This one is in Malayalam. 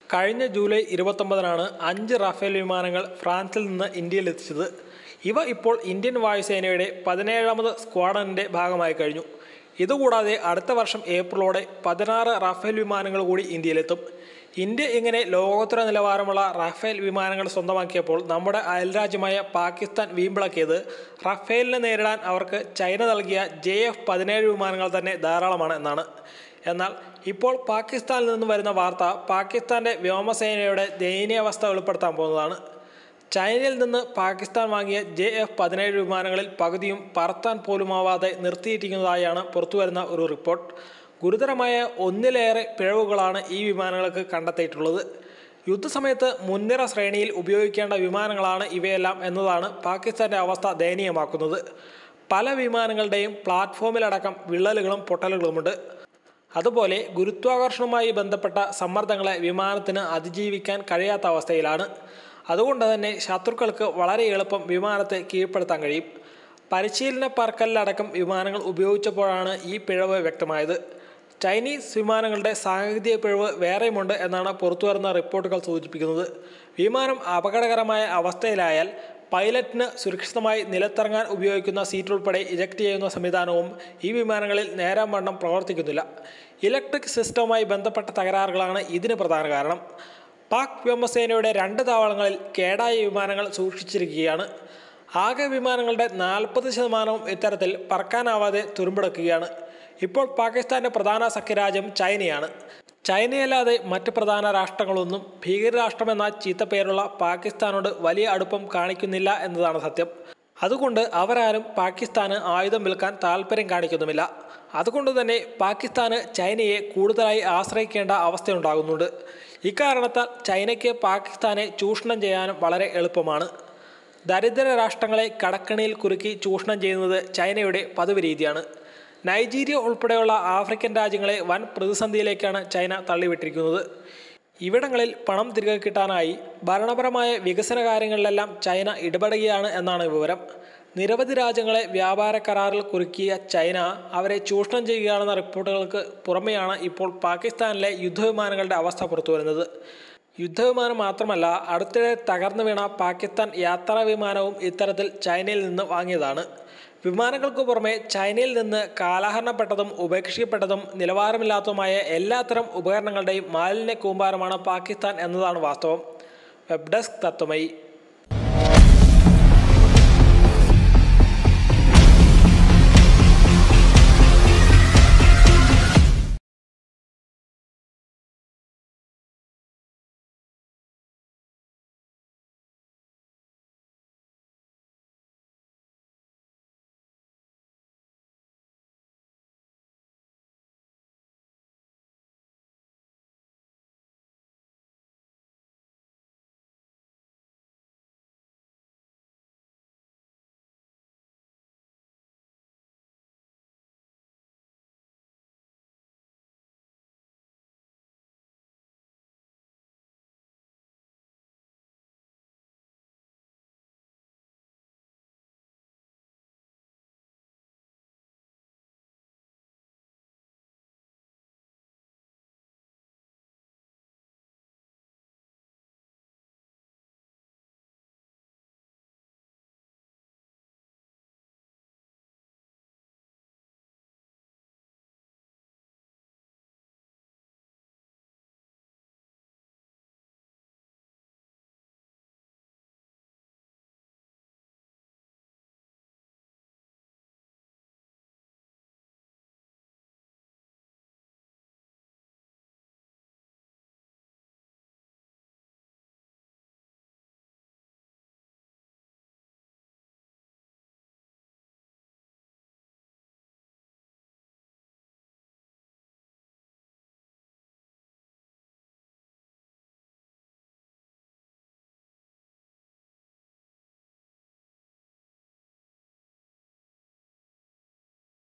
കഴിഞ്ഞ ജൂലൈ ഇരുപത്തൊമ്പതിനാണ് അഞ്ച് റാഫേൽ വിമാനങ്ങൾ ഫ്രാൻസിൽ നിന്ന് ഇന്ത്യയിൽ എത്തിച്ചത് ഇവ ഇപ്പോൾ ഇന്ത്യൻ വായുസേനയുടെ പതിനേഴാമത് സ്ക്വാഡനിൻ്റെ ഭാഗമായി കഴിഞ്ഞു ഇതുകൂടാതെ അടുത്ത വർഷം ഏപ്രിലോടെ പതിനാറ് റാഫേൽ വിമാനങ്ങൾ കൂടി ഇന്ത്യയിലെത്തും ഇന്ത്യ ഇങ്ങനെ ലോകോത്തര നിലവാരമുള്ള റാഫേൽ വിമാനങ്ങൾ സ്വന്തമാക്കിയപ്പോൾ നമ്മുടെ അയൽരാജ്യമായ പാകിസ്ഥാൻ വീമ്പിളക്കിയത് റഫേലിനെ നേരിടാൻ അവർക്ക് ചൈന നൽകിയ ജെ എഫ് പതിനേഴ് വിമാനങ്ങൾ തന്നെ ധാരാളമാണ് എന്നാണ് എന്നാൽ ഇപ്പോൾ പാകിസ്ഥാനിൽ നിന്ന് വരുന്ന വാർത്ത പാകിസ്ഥാന്റെ വ്യോമസേനയുടെ ദയനീയാവസ്ഥ വെളിപ്പെടുത്താൻ പോകുന്നതാണ് ചൈനയിൽ നിന്ന് പാകിസ്ഥാൻ വാങ്ങിയ ജെ എഫ് പതിനേഴ് വിമാനങ്ങളിൽ പകുതിയും പറത്താൻ പോലുമാവാതെ നിർത്തിയിട്ടിരിക്കുന്നതായാണ് പുറത്തുവരുന്ന ഒരു റിപ്പോർട്ട് ഗുരുതരമായ ഒന്നിലേറെ പിഴവുകളാണ് ഈ വിമാനങ്ങൾക്ക് കണ്ടെത്തിയിട്ടുള്ളത് യുദ്ധസമയത്ത് മുൻനിര ശ്രേണിയിൽ ഉപയോഗിക്കേണ്ട വിമാനങ്ങളാണ് ഇവയെല്ലാം എന്നതാണ് പാകിസ്ഥാന്റെ അവസ്ഥ ദയനീയമാക്കുന്നത് പല വിമാനങ്ങളുടെയും പ്ലാറ്റ്ഫോമിലടക്കം വിള്ളലുകളും പൊട്ടലുകളുമുണ്ട് അതുപോലെ ഗുരുത്വാകർഷണവുമായി ബന്ധപ്പെട്ട സമ്മർദ്ദങ്ങളെ വിമാനത്തിന് അതിജീവിക്കാൻ കഴിയാത്ത അവസ്ഥയിലാണ് അതുകൊണ്ട് തന്നെ ശത്രുക്കൾക്ക് വളരെ എളുപ്പം വിമാനത്തെ കീഴ്പ്പെടുത്താൻ കഴിയും പരിശീലന പറക്കലിലടക്കം വിമാനങ്ങൾ ഉപയോഗിച്ചപ്പോഴാണ് ഈ പിഴവ് വ്യക്തമായത് ചൈനീസ് വിമാനങ്ങളുടെ സാങ്കേതിക പിഴവ് വേറെയുമുണ്ട് എന്നാണ് പുറത്തുവരുന്ന റിപ്പോർട്ടുകൾ സൂചിപ്പിക്കുന്നത് വിമാനം അപകടകരമായ അവസ്ഥയിലായാൽ പൈലറ്റിന് സുരക്ഷിതമായി നിലത്തിറങ്ങാൻ ഉപയോഗിക്കുന്ന സീറ്റ് ഉൾപ്പെടെ ഇജക്ട് ചെയ്യുന്ന സംവിധാനവും ഈ വിമാനങ്ങളിൽ നേരാം വണ്ണം പ്രവർത്തിക്കുന്നില്ല ഇലക്ട്രിക് സിസ്റ്റവുമായി ബന്ധപ്പെട്ട തകരാറുകളാണ് ഇതിന് പ്രധാന കാരണം പാക് വ്യോമസേനയുടെ രണ്ട് താവളങ്ങളിൽ കേടായ വിമാനങ്ങൾ സൂക്ഷിച്ചിരിക്കുകയാണ് ആകെ വിമാനങ്ങളുടെ നാൽപ്പത് ശതമാനവും ഇത്തരത്തിൽ പറക്കാനാവാതെ തുരുമ്പെടുക്കുകയാണ് ഇപ്പോൾ പാകിസ്ഥാന്റെ പ്രധാന സഖ്യരാജ്യം ചൈനയാണ് ചൈനയല്ലാതെ മറ്റ് പ്രധാന രാഷ്ട്രങ്ങളൊന്നും ഭീകരരാഷ്ട്രമെന്ന ചീത്തപ്പേരുള്ള പാകിസ്ഥാനോട് വലിയ അടുപ്പം കാണിക്കുന്നില്ല എന്നതാണ് സത്യം അതുകൊണ്ട് അവരാരും പാകിസ്ഥാന് ആയുധം വിൽക്കാൻ താല്പര്യം കാണിക്കുന്നുമില്ല അതുകൊണ്ട് തന്നെ പാകിസ്ഥാന് ചൈനയെ കൂടുതലായി ആശ്രയിക്കേണ്ട അവസ്ഥയുണ്ടാകുന്നുണ്ട് ഇക്കാരണത്താൽ ചൈനയ്ക്ക് പാകിസ്ഥാനെ ചൂഷണം ചെയ്യാനും വളരെ എളുപ്പമാണ് ദരിദ്ര രാഷ്ട്രങ്ങളെ കടക്കണിയിൽ കുറുക്കി ചൂഷണം ചെയ്യുന്നത് ചൈനയുടെ പതിവ് രീതിയാണ് നൈജീരിയ ഉൾപ്പെടെയുള്ള ആഫ്രിക്കൻ രാജ്യങ്ങളെ വൻ പ്രതിസന്ധിയിലേക്കാണ് ചൈന തള്ളിവിട്ടിരിക്കുന്നത് ഇവിടങ്ങളിൽ പണം തിരികെ കിട്ടാനായി ഭരണപരമായ വികസന കാര്യങ്ങളിലെല്ലാം ചൈന ഇടപെടുകയാണ് എന്നാണ് വിവരം നിരവധി രാജ്യങ്ങളെ വ്യാപാര കരാറിൽ കുറുക്കിയ ചൈന അവരെ ചൂഷണം ചെയ്യുകയാണെന്ന റിപ്പോർട്ടുകൾക്ക് പുറമെയാണ് ഇപ്പോൾ പാകിസ്ഥാനിലെ യുദ്ധവിമാനങ്ങളുടെ അവസ്ഥ പുറത്തുവരുന്നത് യുദ്ധവിമാനം മാത്രമല്ല അടുത്തിടെ തകർന്നു വീണ പാകിസ്ഥാൻ യാത്രാ വിമാനവും ഇത്തരത്തിൽ ചൈനയിൽ നിന്ന് വാങ്ങിയതാണ് വിമാനങ്ങൾക്ക് പുറമെ ചൈനയിൽ നിന്ന് കാലഹരണപ്പെട്ടതും ഉപേക്ഷിക്കപ്പെട്ടതും നിലവാരമില്ലാത്തതുമായ എല്ലാത്തരം ഉപകരണങ്ങളുടെയും മാലിന്യ കൂമ്പാരമാണ് പാകിസ്ഥാൻ എന്നതാണ് വാസ്തവം വെബ് ഡെസ്ക് തത്വമയി